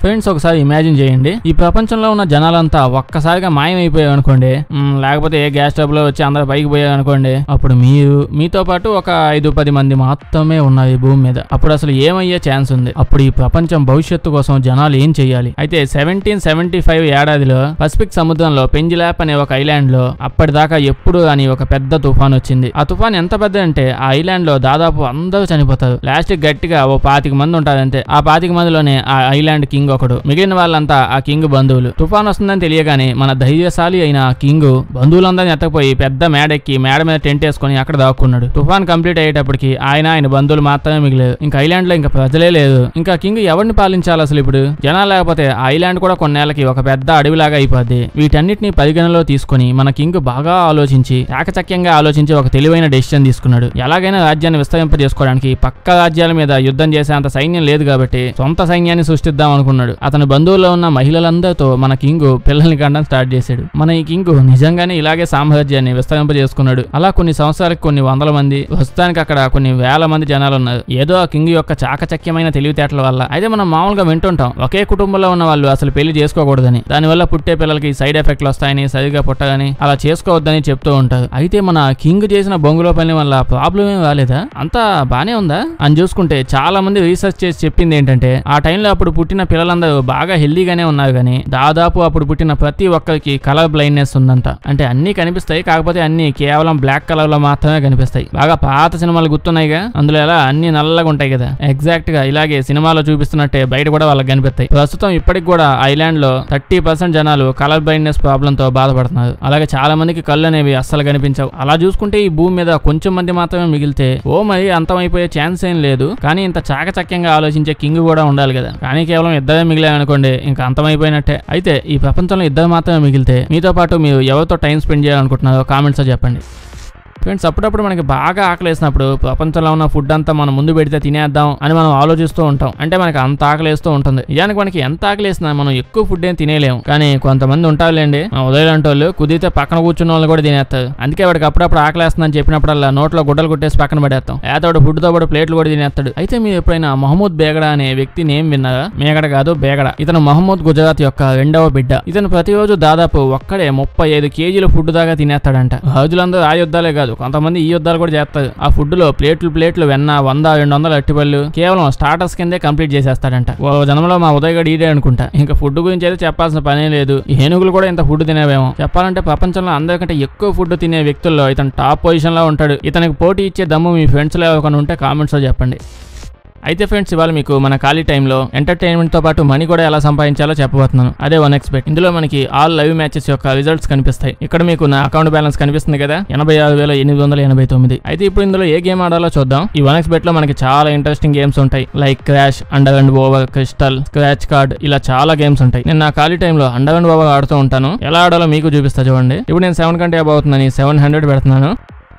friends ఒకసారి imagine చేయండి ఈ ప్రపంచంలో ఉన్న జనాలంతా ఒక్కసారిగా మాయమైపోయావు అనుకోండి మ్, లేకపోతే ఏ గ్యాస్ ట్రబుల్ లో వచ్చి అందరు పైకి పోయారు అనుకోండి అప్పుడు మీరు మీతో పాటు ఒక ఐదు పది మంది మాత్రమే ఉన్నారు ఈ భూమి మీద అప్పుడు అసలు ఏమయ్యే ఛాన్స్ ఉంది అప్పుడు ఈ ప్రపంచం భవిష్యత్తు కోసం జనాలు ఏం చేయాలి అయితే సెవెంటీన్ సెవెంటీ ఫైవ్ ఏడాదిలో పసిఫిక్ సముద్రంలో పెంజిలాప్ అనే ఒక ఐలాండ్ లో అప్పటిదాకా ఎప్పుడు అని ఒక పెద్ద తుఫాన్ వచ్చింది ఆ తుఫాన్ ఎంత పెద్ద అంటే ఆ ఐలాండ్ లో దాదాపు అందరూ చనిపోతారు లాస్ట్ గట్టిగా ఓ పాతిక మంది ఉంటారు అంతే ఆ పాతిక మందిలోనే ఆ ఐలాండ్ కింగ్ ఒకడు మిగిలిన వాళ్ళంతా ఆ కింగ్ బంధువులు తుఫాన్ వస్తుందని తెలియగానే మన ధైర్యశాలి అయిన ఆ కింగ్ బంధువులందరినీ ఎత్తకపోయి పెద్ద మేడ ఎక్కి మేడ మీద టెంట్ వేసుకొని అక్కడ దాక్కున్నాడు తుఫాన్ కంప్లీట్ అయ్యేటప్పటికి ఆయన ఆయన బంధువులు మాత్రమే మిగిలేదు ఇంకా ఐలాండ్ లో ఇంకా ప్రజలే లేదు ఇంకా కింగ్ ఎవరిని పాలించాలి అసలు ఇప్పుడు జనాలు లేకపోతే ఆ ఐలాండ్ కూడా కొన్నేళ్లకి ఒక పెద్ద అడవిలాగా అయిపోద్ది వీటన్నిటిని పరిగణలో తీసుకొని మన కింగ్ బాగా ఆలోచించి చాకచక్యంగా ఆలోచించి ఒక తెలివైన డెసిషన్ తీసుకున్నాడు ఎలాగైనా రాజ్యాన్ని విస్తరింపజేసుకోవడానికి పక్క రాజ్యాల మీద యుద్ధం చేసేంత సైన్యం లేదు కాబట్టి సొంత సైన్యాన్ని సృష్టిద్దాం అనుకున్నాడు అతని బంధువుల్లో ఉన్న మహిళలందరితో మన కింగ్ పిల్లల్ని కండం స్టార్ట్ చేశాడు మన ఈ కింగ్ నిజంగానే ఇలాగే సామ్రాజ్యాన్ని విస్తరింపజేసుకున్నాడు అలా కొన్ని సంవత్సరాలకు కొన్ని వందల మంది ప్రస్తుతానికి అక్కడ కొన్ని వేల మంది జనాలు ఉన్నారు ఏదో ఆ కింగ్ యొక్క చాకచక్యమైన తెలివితేటల వల్ల అయితే మనం మామూలుగా వింటుంటాం ఒకే కుటుంబంలో ఉన్న వాళ్ళు అసలు పెళ్లి చేసుకోకూడదని దానివల్ల పుట్టే పిల్లలకి సైడ్ ఎఫెక్ట్లు వస్తాయని సరిగా పుట్టదని అలా చేసుకోవద్దని చెప్తూ ఉంటారు అయితే మన కింగ్ చేసిన బొంగులో పని వల్ల ప్రాబ్లం ఏం రాలేదా అంతా బానే ఉందా అని చూసుకుంటే చాలా మంది రీసెర్చ్ చేసి చెప్పింది ఏంటంటే ఆ టైంలో అప్పుడు పుట్టిన పిల్లలందరూ బాగా హెల్దీగానే ఉన్నారు కానీ దాదాపు అప్పుడు పుట్టిన ప్రతి ఒక్కరికి కలర్ బ్లైండ్నెస్ ఉందంట అంటే అన్ని కనిపిస్తాయి కాకపోతే అన్ని కేవలం బ్లాక్ కలర్ లో మాత్రమే కనిపిస్తాయి బాగా పాత సినిమాలు గుర్తున్నాయిగా అందులో ఎలా అన్ని నల్లగా ఉంటాయి కదా ఎగ్జాక్ట్ గా ఇలాగే సినిమాలో చూపిస్తున్నట్టే బయట కూడా వాళ్ళకి కనిపిస్తాయి ప్రస్తుతం ఇప్పటికి కూడా ఐలాండ్ లో థర్టీ పర్సెంట్ జనాలు కలర్ బ్లైండ్నెస్ ప్రాబ్లం తో బాధపడుతున్నారు అలాగే చాలా మందికి కళ్ళు అనేవి అస్సలు కనిపించవు అలా చూసుకుంటే ఈ భూమి మీద కొంచెం మంది మాత్రమే మిగిలితే ఓ మరి అంతమైపోయే ఛాన్స్ ఏం లేదు కానీ ఇంత చాకచక్యంగా ఆలోచించే కింగ్ కూడా ఉండాలి కదా కానీ కేవలం ఇద్దరే మిగిలాయనుకోండి ఇంకా అంతమైపోయినట్టే అయితే ఈ ప్రపంచంలో ఇద్దరు మాత్రమే మిగిలితే మీతో పాటు మీరు ఎవరితో టైం స్పెండ్ చేయాలనుకుంటున్నారో కామెంట్స్ లో చెప్పండి ఫ్రెండ్స్ అప్పుడప్పుడు మనకి బాగా ఆకలేసినప్పుడు ప్రపంచంలో ఉన్న ఫుడ్ అంతా మనం ముందు పెడితే తినేద్దాం అని మనం ఆలోచిస్తూ ఉంటాం అంటే మనకి అంత ఆకలేస్తూ ఉంటుంది నిజానికి మనకి ఎంత ఆకలేసినా మనం ఎక్కువ ఫుడ్ ఏం తినేలేము కానీ కొంతమంది ఉంటారులేండి మా ఉదయం అంటే వాళ్ళు కుదిరితే పక్కన కూర్చున్న వాళ్ళు కూడా తినేస్తారు అందుకే వాడికి అప్పుడప్పుడు ఆకలేస్తుందని చెప్పినప్పుడల్లా నోట్లో గుడ్డలు కొట్టేసి పక్కన పడేస్తాం ఏతోడు ఫుడ్ తో పాటు ప్లేట్లు కూడా తినేస్తాడు అయితే మీరు ఎప్పుడైనా మహమ్మద్ బేగడా అనే వ్యక్తి నేమ్ విన్నారా మేగడ కాదు బేగడ ఇతను మహమ్మద్ గుజరాత్ యొక్క రెండవ బిడ్డ ఇతను ప్రతిరోజు దాదాపు ఒక్కడే ముప్పై ఐదు కేజీల ఫుడ్ దాకా తినేస్తాడంట రాజులందరూ ఆ యుద్ధాలే కాదు కొంతమంది ఈ యుద్ధాలు కూడా చేస్తారు ఆ ఫుడ్ లో ప్లేట్లు ప్లేట్లు వెన్న వంద రెండు వందల అట్టిపళ్ళు కేవలం స్టార్టర్స్ కిందే కంప్లీట్ చేసేస్తాడంట ఓ జనంలో మా ఉదయగడ ఈడే అనుకుంటా ఇంకా ఫుడ్ గురించి అయితే చెప్పాల్సిన పనే లేదు ఈ ఏనుగులు కూడా ఇంత ఫుడ్ తినేవేమో చెప్పాలంటే ప్రపంచంలో అందరికంటే ఎక్కువ ఫుడ్ తినే వ్యక్తుల్లో ఇతను టాప్ పొజిషన్ లో ఉంటాడు ఇతనికి పోటీ ఇచ్చే దమ్ము మీ ఫ్రెండ్స్ లో ఎవరికైనా ఉంటే కామెంట్స్ లో చెప్పండి అయితే ఫ్రెండ్స్ ఇవాళ మీకు మన ఖాళీ టైంలో ఎంటర్టైన్మెంట్ తో పాటు మనీ కూడా ఎలా సంపాదించాలో చెప్పబోతున్నాను అదే వన్ ఎక్స్పెక్ట్ ఇందులో మనకి ఆల్ లైవ్ మ్యాచెస్ యొక్క రిజల్ట్స్ కనిపిస్తాయి ఇక్కడ మీకు నా అకౌంట్ బ్యాలెన్స్ కనిపిస్తుంది కదా ఎనభై ఆరు వేల ఎనిమిది వందల ఎనభై తొమ్మిది అయితే ఇప్పుడు ఇందులో ఏ గేమ్ ఆడాలో చూద్దాం ఈ వన్ ఎక్స్ బెట్ లో మనకి చాలా ఇంట్రెస్టింగ్ గేమ్స్ ఉంటాయి like crash under and over crystal scratch card ఇలా చాలా గేమ్స్ ఉంటాయి నేను నా ఖాళీ టైంలో అండర్ అండ్ ఓవర్ ఆడుతూ ఉంటాను ఎలా ఆడాలో మీకు చూపిస్తా చూడండి ఇప్పుడు నేను సెవెన్ కంటే అబౌ అవుతుందని సెవెన్ హండ్రెడ్ పెడుతున్నాను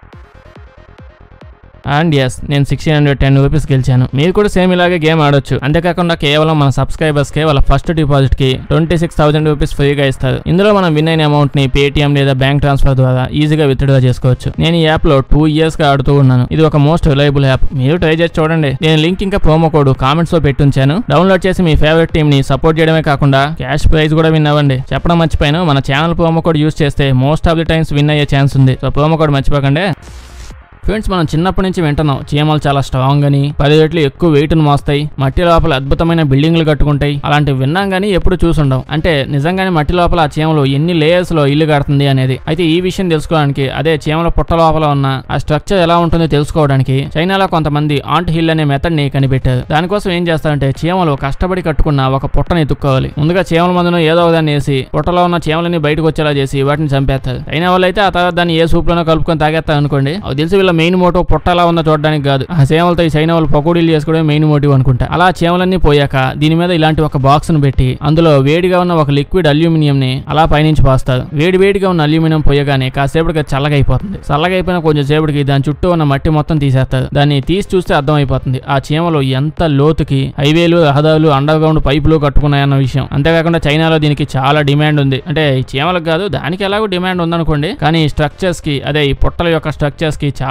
అండ్ ఎస్ నేను సిక్స్టీన్ హండ్రెడ్ టెన్ రూపీస్ గెలిచాను మీరు కూడా సేమ్ ఇలాగే గేమ్ ఆడొచ్చు అంతేకాకుండా కేవలం మన సబ్స్క్రైబర్స్ కే వాళ్ళ ఫస్ట్ డిపాజిట్ కి ట్వంటీ సిక్స్ థౌసండ్ రూపీస్ ఫ్రీగా ఇస్తారు ఇందులో మనం విన్ అయిన అమౌంట్ ని పేటిఎం లేదా బ్యాంక్ ట్రాన్స్ఫర్ ద్వారా ఈజీగా విత్డ్రా చేసుకోవచ్చు నేను ఈ యాప్ లో టూ ఇయర్స్ గా ఆడుతూ ఉన్నాను ఇది ఒక మోస్ట్ రిలయబుల్ యాప్ మీరు ట్రై చేసి చూడండి నేను లింక్ ఇంకా ప్రోమో కోడ్ కామెంట్స్ లో పెట్టుంచాను డౌన్లోడ్ చేసి మీ ఫేవరెట్ టీమ్ ని సపోర్ట్ చేయడమే కాకుండా క్యాష్ ప్రైజ్ కూడా విన్ అవ్వండి చెప్పడం మర్చిపోయాను మన ఛానల్ ప్రోమో కోడ్ యూస్ చేస్తే most of the times win అయ్యే ఛాన్స్ ఉంది సో ప్రోమో కోడ్ మర్చిపోకండి ఫ్రెండ్స్ మనం చిన్నప్పటి నుంచి వింటున్నాం చీమలు చాలా స్ట్రాంగ్ అని పది రెట్లు ఎక్కువ వెయిట్ మోస్తాయి మట్టి లోపల అద్భుతమైన బిల్డింగ్లు కట్టుకుంటాయి అలాంటివి విన్నాం కానీ ఎప్పుడు చూసుండం అంటే నిజంగానే మట్టి లోపల ఆ చీమలు ఎన్ని లేయర్స్ లో ఇల్లు కడుతుంది అనేది అయితే ఈ విషయం తెలుసుకోవడానికి అదే చీమల పుట్ట లోపల ఉన్న ఆ స్ట్రక్చర్ ఎలా ఉంటుందో తెలుసుకోవడానికి చైనాలో కొంతమంది ఆంట్ హిల్ అనే మెథడ్ ని కనిపెట్టారు దానికోసం ఏం చేస్తారంటే చీమలు కష్టపడి కట్టుకున్న ఒక పుట్టని ఎత్తుక్కోవాలి ముందుగా చీమల మందును ఏదో ఒక దాన్ని వేసి పుట్టలో ఉన్న చీమలని బయటకు వచ్చేలా చేసి వాటిని చంపేస్తారు చైనా వాళ్ళు అయితే ఆ తర్వాత దాన్ని ఏ సూప్ లోనో కలుపుకొని తాగేస్తారు అనుకోండి అది తెలిసి వీళ్ళ మెయిన్ మోటో పుట్ట ఎలా ఉందో చూడడానికి కాదు ఆ చీమలతో ఈ చైనా వాళ్ళు పకోడీలు చేసుకోవడం మెయిన్ మోటివ్ అనుకుంటా అలా చీమలన్నీ పోయాక దీని మీద ఇలాంటి ఒక బాక్స్ ను పెట్టి అందులో వేడిగా ఉన్న ఒక లిక్విడ్ అల్యూమినియం ని అలా పైనుంచి పోస్తారు వేడి వేడిగా ఉన్న అల్యూమినియం పోయగానే కాసేపటికి అది చల్లగా అయిపోతుంది చల్లగా అయిపోయిన కొంచెం సేపటికి దాని చుట్టూ ఉన్న మట్టి మొత్తం తీసేస్తారు దాన్ని తీసి చూస్తే అర్థమైపోతుంది ఆ చీమలు ఎంత లోతుకి హైవేలు రహదారులు అండర్ గ్రౌండ్ పైపులు కట్టుకున్నాయన్న విషయం అంతేకాకుండా చైనాలో దీనికి చాలా డిమాండ్ ఉంది అంటే ఈ చీమలకు కాదు దానికి ఎలాగో డిమాండ్ ఉందనుకోండి కానీ ఈ స్ట్రక్చర్స్ కి అదే ఈ పుట్టల యొక్క స్ట్రక్చర్స్ కి చాలా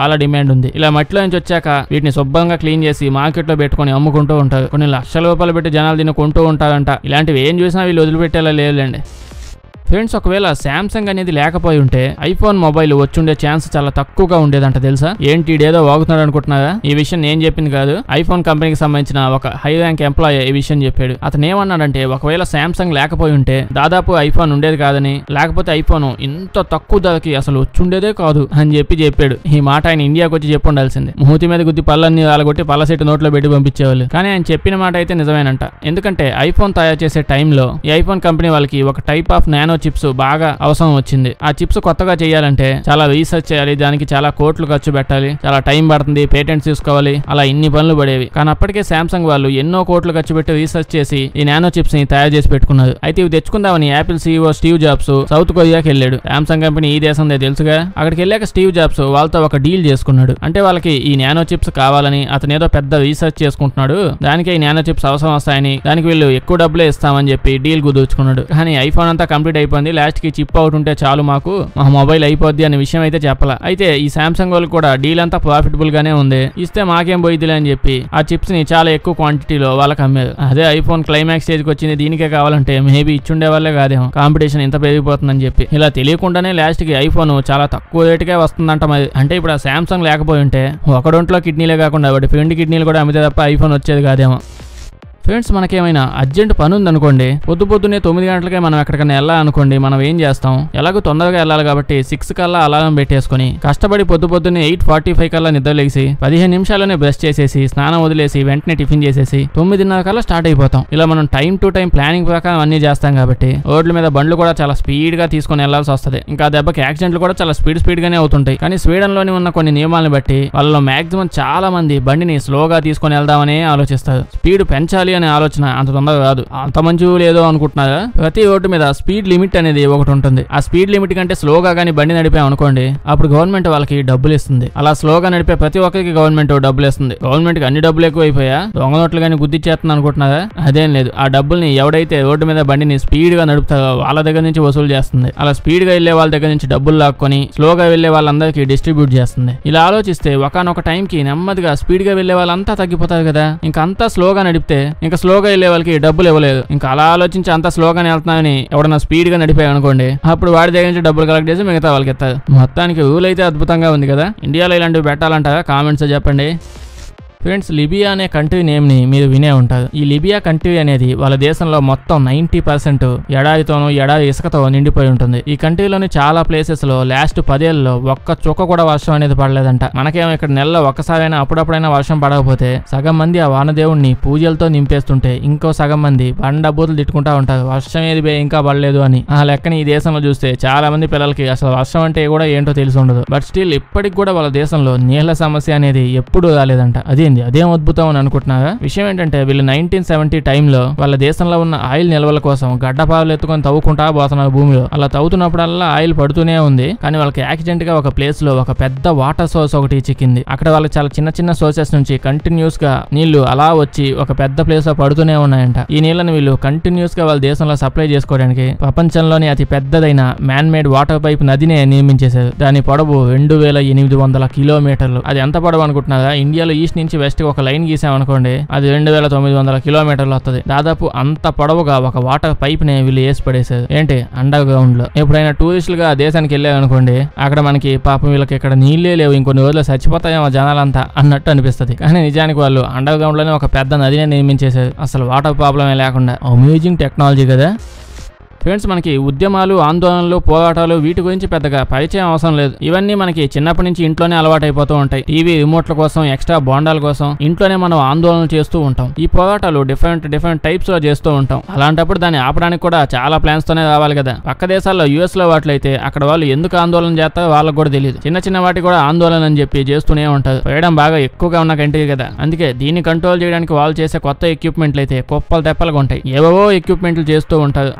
చాలా డిమాండ్ ఉంది ఇలా మట్టిలో నుంచి వచ్చాక వీటిని శుభ్రంగా క్లీన్ చేసి మార్కెట్ లో పెట్టుకొని అమ్ముకుంటూ ఉంటారు కొన్ని లక్షల రూపాయలు పెట్టి జనాలు దీన్ని కొంటూ ఉంటారంట ఇలాంటివి ఏం చూసినా వీళ్ళు వదిలిపెట్టేలా లేదులేండి ఫ్రెండ్స్ ఒకవేళ శాంసంగ్ అనేది లేకపోయి ఉంటే ఐఫోన్ మొబైల్ వచ్చుండే ఛాన్స్ చాలా తక్కువగా ఉండేదంట తెలుసా ఏంటి ఇదేదో వాగుతున్నాడు అనుకుంటున్నారా ఈ విషయం నేను చెప్పింది కాదు ఐఫోన్ కంపెనీకి సంబంధించిన ఒక హై ర్యాంక్ ఎంప్లాయీ ఈ విషయం చెప్పాడు అతను ఏమన్నాడంటే ఒకవేళ శాంసంగ్ లేకపోయి ఉంటే దాదాపు ఐఫోన్ ఉండేది కాదని లేకపోతే ఐఫోన్ ఇంత తక్కువ ధరకి అసలు వచ్చుండేదే కాదు అని చెప్పి చెప్పాడు ఈ మాట ఆయన ఇండియాకి వచ్చి చెప్పి ఉండాల్సిందే మూతి మీద గుద్ది పళ్ళన్ని వాళ్ళగొట్టి పళ్ళ సెట్ నోట్లో పెట్టి పంపించేవాళ్ళు కానీ ఆయన చెప్పిన మాట అయితే నిజమేనంట ఎందుకంటే ఐఫోన్ తయారు చేసే టైంలో ఈ ఐఫోన్ కంపెనీ వాళ్ళకి ఒక టైప్ ఆఫ్ నానో చిప్స్ బాగా అవసరం వచ్చింది ఆ చిప్స్ కొత్తగా చేయాలంటే చాలా రీసెర్చ్ చేయాలి దానికి చాలా కోట్లు ఖర్చు పెట్టాలి చాలా టైం పడుతుంది పేటెంట్స్ తీసుకోవాలి అలా ఇన్ని పనులు పడేవి కానీ అప్పటికే శాంసంగ్ వాళ్ళు ఎన్నో కోట్లు ఖర్చు పెట్టి రీసెర్చ్ చేసి ఈ నానో చిప్స్ ని తయారు చేసి పెట్టుకున్నారు అయితే ఇవి తెచ్చుకుందామని Apple CEO Steve Jobs South కొరియాకి వెళ్ళాడు శాంసంగ్ కంపెనీ ఈ దేశందే తెలుసుగా అక్కడికి వెళ్ళాక స్టీవ్ జాబ్స్ వాళ్ళతో ఒక డీల్ చేసుకున్నాడు అంటే వాళ్ళకి ఈ నానో చిప్స్ కావాలని అతను ఏదో పెద్ద రీసెర్చ్ చేసుకుంటున్నాడు దానికే ఈ నానో చిప్స్ అవసరం వస్తాయని దానికి వీళ్ళు ఎక్కువ డబ్బులే ఇస్తామని చెప్పి డీల్ కుదుర్చుకున్నాడు కానీ ఐఫోన్ అంతా కంప్లీట్ అయిపోయింది లాస్ట్ కి చిప్ అవుట్ ఉంటే చాలు మాకు మా మొబైల్ అయిపోద్ది అనే విషయం అయితే చెప్పాల అయితే ఈ సామ్సంగ్ వాళ్ళు కూడా డీల్ అంతా ప్రాఫిటబుల్ గానే ఉంది ఇస్తే మాకేం పోయిద్దిలే అని చెప్పి ఆ చిప్స్ ని చాలా ఎక్కువ క్వాంటిటీలో వాళ్ళకి అమ్మారు అదే ఐఫోన్ క్లైమాక్స్ స్టేజ్ కి వచ్చింది దీనికే కావాలంటే మేబీ ఇచ్చుండే వాళ్ళే కాదేమో కాంపిటీషన్ ఇంత పెరిగిపోతుందని చెప్పి ఇలా తెలియకుండానే లాస్ట్ కి ఐఫోన్ చాలా తక్కువ రేటుకే వస్తుందంట మరి అంటే ఇప్పుడు ఆ సామ్సంగ్ లేకపోయి ఉంటే ఒకడొంట్లో కిడ్నీలే కాకుండా వాటి ఫ్రెండ్ కిడ్నీలు కూడా అమ్మితే తప్ప ఐఫోన్ వచ్చేది కాదేమో ఫ్రెండ్స్ మనకేమైనా అర్జెంట్ పని ఉందనుకోండి పొద్దు పొద్దున్నే తొమ్మిది గంటలకే మనం ఎక్కడికైనా వెళ్ళాలనుకోండి మనం ఏం చేస్తాం ఎలాగో తొందరగా వెళ్ళాలి కాబట్టి సిక్స్ కల్లా అలారం పెట్టేసుకొని కష్టపడి పొద్దు పొద్దున్నే ఎయిట్ ఫార్టీ ఫైవ్ కల్లా నిద్ర లేచి పదిహేను నిమిషాల్లోనే బ్రష్ చేసేసి స్నానం వదిలేసి వెంటనే టిఫిన్ చేసేసి తొమ్మిదిన్నర కల్లా స్టార్ట్ అయిపోతాం ఇలా మనం టైం టు టైం ప్లానింగ్ ప్రకారం అన్ని చేస్తాం కాబట్టి రోడ్ల మీద బండ్లు కూడా చాలా స్పీడ్ గా తీసుకొని వెళ్లాల్సి వస్తుంది ఇంకా ఆ దెబ్బకి యాక్సిడెంట్లు కూడా చాలా స్పీడ్ స్పీడ్ గానే అవుతుంటాయి కానీ స్వీడన్ లోని ఉన్న కొన్ని నియమాలను బట్టి వాళ్ళలో మాక్సిమం చాలా మంది బండిని స్లోగా తీసుకొని వెళ్దామని ఆలోచిస్తారు స్పీడ్ పెంచాలి అనే ఆలోచన అంత తొందరగా రాదు అంత మంచి లేదో అనుకుంటున్నారా ప్రతి రోడ్డు మీద స్పీడ్ లిమిట్ అనేది ఒకటి ఉంటుంది ఆ స్పీడ్ లిమిట్ కంటే స్లోగా కానీ బండి నడిపాం అనుకోండి అప్పుడు గవర్నమెంట్ వాళ్ళకి డబ్బులు ఇస్తుంది అలా స్లోగా నడిపే ప్రతి ఒక్కరికి గవర్నమెంట్ డబ్బులు ఇస్తుంది గవర్నమెంట్ కి అన్ని డబ్బులు ఎక్కువైపోయా దొంగ నోట్లు కానీ గుద్దిచ్చేస్తుంది అనుకుంటున్నారా అదేం లేదు ఆ డబ్బుల్ని ఎవడైతే రోడ్డు మీద బండిని స్పీడ్ గా నడుపుతారో వాళ్ళ దగ్గర నుంచి వసూలు చేస్తుంది అలా స్పీడ్ గా వెళ్లే వాళ్ళ దగ్గర నుంచి డబ్బులు లాక్కొని స్లోగా వెళ్లే వాళ్ళందరికీ డిస్ట్రిబ్యూట్ చేస్తుంది ఇలా ఆలోచిస్తే ఒకనొక టైంకి నెమ్మదిగా స్పీడ్ గా వెళ్లే వాళ్ళంతా తగ్గిపోతారు కదా ఇంకా అంతా స్లోగా నడిపితే ఇంకా స్లోగా వెళ్లే వాళ్ళకి డబ్బులు ఇవ్వలేదు ఇంకా అలా ఆలోచించి అంతా స్లోగానే వెళ్తున్నామని ఎవడన్నా స్పీడ్ గా నడిపాయి అనుకోండి అప్పుడు వాడి దగ్గర నుంచి డబ్బులు కలెక్ట్ చేసి మిగతా వాళ్ళకి ఇస్తారు మొత్తానికి రూల్ అయితే అద్భుతంగా ఉంది కదా ఇండియాలో ఇలాంటివి పెట్టాలంటారా కామెంట్స్ చెప్పండి ఫ్రెండ్స్ లిబియా అనే కంట్రీ నేమ్ని మీరు వినే ఉంటారు ఈ లిబియా కంట్రీ అనేది వాళ్ళ దేశంలో మొత్తం నైన్టీ పర్సెంట్ ఎడారితోనూ ఎడారి ఇసుకతో నిండిపోయి ఉంటుంది ఈ కంట్రీలోని చాలా ప్లేసెస్ లో లాస్ట్ పదేళ్ళలో ఒక్క చుక్క కూడా వర్షం అనేది పడలేదంట మనకేమో ఇక్కడ నెలలో ఒక్కసారైనా అప్పుడప్పుడైనా వర్షం పడకపోతే సగం మంది ఆ వానదేవుణ్ణి పూజలతో నింపేస్తుంటే ఇంకో సగం మంది బండబూతులు తిట్టుకుంటా ఉంటారు వర్షం ఏది బే ఇంకా పడలేదు అని ఆ లెక్కని ఈ దేశంలో చూస్తే చాలా మంది పిల్లలకి అసలు వర్షం అంటే కూడా ఏంటో తెలిసి ఉండదు బట్ స్టిల్ ఇప్పటికి కూడా వాళ్ళ దేశంలో నీళ్ల సమస్య అనేది ఎప్పుడూ రాలేదంట అదేంది అదేం అద్భుతం అని అనుకుంటున్నారా విషయం ఏంటంటే వీళ్ళు నైన్టీన్ సెవెంటీ టైంలో వాళ్ళ దేశంలో ఉన్న ఆయిల్ నిల్వల కోసం గడ్డపాలు ఎత్తుకొని తవ్వుకుంటా పోతున్నారు భూమిలో అలా తవ్వుతున్నప్పుడల్లా ఆయిల్ పడుతూనే ఉంది కానీ వాళ్ళకి యాక్సిడెంట్ గా ఒక ప్లేస్ లో ఒక పెద్ద వాటర్ సోర్స్ ఒకటి చిక్కింది అక్కడ వాళ్ళకి చాలా చిన్న చిన్న సోర్సెస్ నుంచి కంటిన్యూస్ గా నీళ్లు అలా వచ్చి ఒక పెద్ద ప్లేస్ లో పడుతూనే ఉన్నాయంట ఈ నీళ్ళని వీళ్ళు కంటిన్యూస్ గా వాళ్ళ దేశంలో సప్లై చేసుకోవడానికి ప్రపంచంలోని అతి పెద్దదైన మ్యాన్ మేడ్ వాటర్ పైప్ నదినే నిర్మించేశారు దాని పొడవు రెండు వేల ఎనిమిది వందల కిలోమీటర్లు అది ఎంత పొడవు అనుకుంటున్నారా ఇండియాలో ఈస్ట్ నుంచి వెస్ట్ కి ఒక లైన్ గీసామనుకోండి అది రెండు వేల తొమ్మిది వందల కిలోమీటర్లు వస్తుంది దాదాపు అంత పొడవుగా ఒక వాటర్ పైప్ ని వీళ్ళు వేసి పడేశారు ఏంటి అండర్ గ్రౌండ్ లో ఎప్పుడైనా టూరిస్టులుగా ఆ దేశానికి వెళ్ళారనుకోండి అక్కడ మనకి పాపం వీళ్ళకి ఇక్కడ నీళ్ళే లేవు ఇంకొన్ని రోజులు చచ్చిపోతాయేమో జనాలంతా అన్నట్టు అనిపిస్తుంది కానీ నిజానికి వాళ్ళు అండర్ గ్రౌండ్ లోనే ఒక పెద్ద నదినే నిర్మించేశారు అసలు వాటర్ ప్రాబ్లమే లేకుండా అమ్యూజింగ్ టెక్నాలజీ కదా ఫ్రెండ్స్ మనకి ఉద్యమాలు ఆందోళనలు పోరాటాలు వీటి గురించి పెద్దగా పరిచయం అవసరం లేదు ఇవన్నీ మనకి చిన్నప్పటి నుంచి ఇంట్లోనే అలవాటైపోతూ ఉంటాయి టీవీ రిమోట్ల కోసం ఎక్స్ట్రా బాండాల కోసం ఇంట్లోనే మనం ఆందోళనలు చేస్తూ ఉంటాం ఈ పోరాటాలు డిఫరెంట్ డిఫరెంట్ టైప్స్ లో చేస్తూ ఉంటాం అలాంటప్పుడు దాన్ని ఆపడానికి కూడా చాలా ప్లాన్స్ తోనే రావాలి కదా పక్క దేశాల్లో యుఎస్ లో వాటిలైతే అక్కడ వాళ్ళు ఎందుకు ఆందోళన చేస్తారో వాళ్ళకి కూడా తెలియదు చిన్న చిన్న వాటి కూడా ఆందోళన అని చెప్పి చేస్తూనే ఉంటారు ఫ్రీడమ్ బాగా ఎక్కువగా ఉన్న కంట్రీ కదా అందుకే దీన్ని కంట్రోల్ చేయడానికి వాళ్ళు చేసే కొత్త ఎక్విప్మెంట్లు అయితే కుప్పలు తెప్పలుగా ఉంటాయి ఏవేవో ఎక్విప్మెంట్లు చేస్తూ ఉంటారు అయినా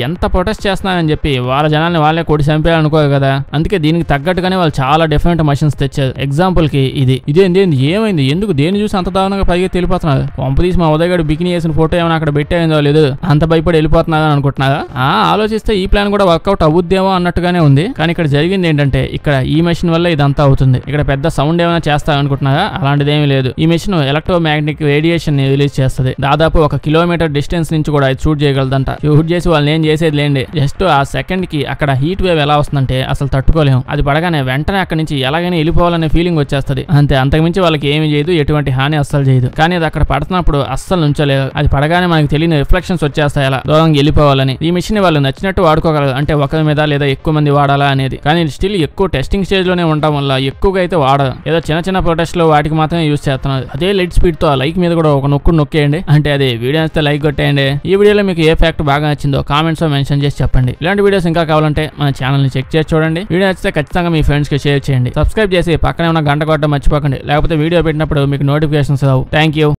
ఎంత ప్రొటెస్ట్ చేస్తున్నారని చెప్పి వాళ్ళ జనాల్ని వాళ్ళే కొట్టి చంపేయాలనుకోరు కదా అందుకే దీనికి తగ్గట్టుగానే వాళ్ళు చాలా డిఫరెంట్ మషిన్స్ తెచ్చారు ఎగ్జాంపుల్ కి ఇది ఇదేంది ఏంది ఏమైంది ఎందుకు దేని చూసి అంత దారుణంగా పైకి వెళ్ళిపోతున్నారు పంపదీసి మా ఉదయగాడు బికిని వేసిన ఫోటో ఏమైనా అక్కడ పెట్టేయిందో లేదు అంత భయపడి వెళ్ళిపోతున్నారా అనుకుంటున్నారా ఆ ఆలోచిస్తే ఈ ప్లాన్ కూడా వర్కౌట్ అవుద్దేమో అన్నట్టుగానే ఉంది కానీ ఇక్కడ జరిగింది ఏంటంటే ఇక్కడ ఈ మెషిన్ వల్ల ఇదంతా అవుతుంది ఇక్కడ పెద్ద సౌండ్ ఏమైనా చేస్తారు అనుకుంటున్నారా అలాంటిది ఏమీ లేదు ఈ మెషిన్ ఎలక్ట్రోమాగ్నెటిక్ రేడియేషన్ ని రిలీజ్ చేస్తుంది దాదాపు ఒక కిలోమీటర్ డిస్టెన్స్ నుంచి కూడా ఇది షూట్ చేయగలదంట షూట్ చేసి వాళ్ళని ఏం చేసేది లేండి జస్ట్ ఆ సెకండ్ కి అక్కడ హీట్ వేవ్ ఎలా వస్తుందంటే అసలు తట్టుకోలేము అది పడగానే వెంటనే అక్కడి నుంచి ఎలాగైనా వెళ్ళిపోవాలనే ఫీలింగ్ వచ్చేస్తుంది అంతే అంతకుమించి వాళ్ళకి ఏమి చేయదు ఎటువంటి హాని అస్సలు చేయదు కానీ అది అక్కడ పడుతున్నప్పుడు అస్సలు ఉంచలేదు అది పడగానే మనకి తెలియని రిఫ్లెక్షన్స్ వచ్చేస్తాయి అలా దూరంగా వెళ్ళిపోవాలని ఈ మిషన్ వాళ్ళు నచ్చినట్టు వాడుకోగలరు అంటే ఒకరి మీద లేదా ఎక్కువ మంది వాడాలా అనేది కానీ స్టిల్ ఎక్కువ టెస్టింగ్ స్టేజ్ లోనే ఉండడం వల్ల ఎక్కువగా అయితే వాడరు ఏదో చిన్న చిన్న ప్రొటెస్ట్ లో వాటికి మాత్రమే యూస్ చేస్తున్నారు అదే లైట్ స్పీడ్ తో ఆ లైక్ మీద కూడా ఒక నొక్కు నొక్కేయండి అంటే అది వీడియో నచ్చితే లైక్ కొట్టేయండి ఈ వీడియోలో మీకు ఏ ఫ్యాక్ట్ బాగా నచ్చిందో కామెంట్స్ లో మెన్షన్ చేసి చెప్పండి ఇలాంటి వీడియోస్ ఇంకా కావాలంటే మన ఛానల్ ని చెక్ చేసి చూడండి వీడియో నచ్చితే ఖచ్చితంగా మీ ఫ్రెండ్స్ కి షేర్ చేయండి సబ్స్క్రైబ్ చేసి పక్కనే ఉన్న గంట కొట్టడం మర్చిపోకండి లేకపోతే వీడియో పెట్టినప్పుడు మీకు నోటిఫికేషన్స్ రావు థ్యాంక్ యూ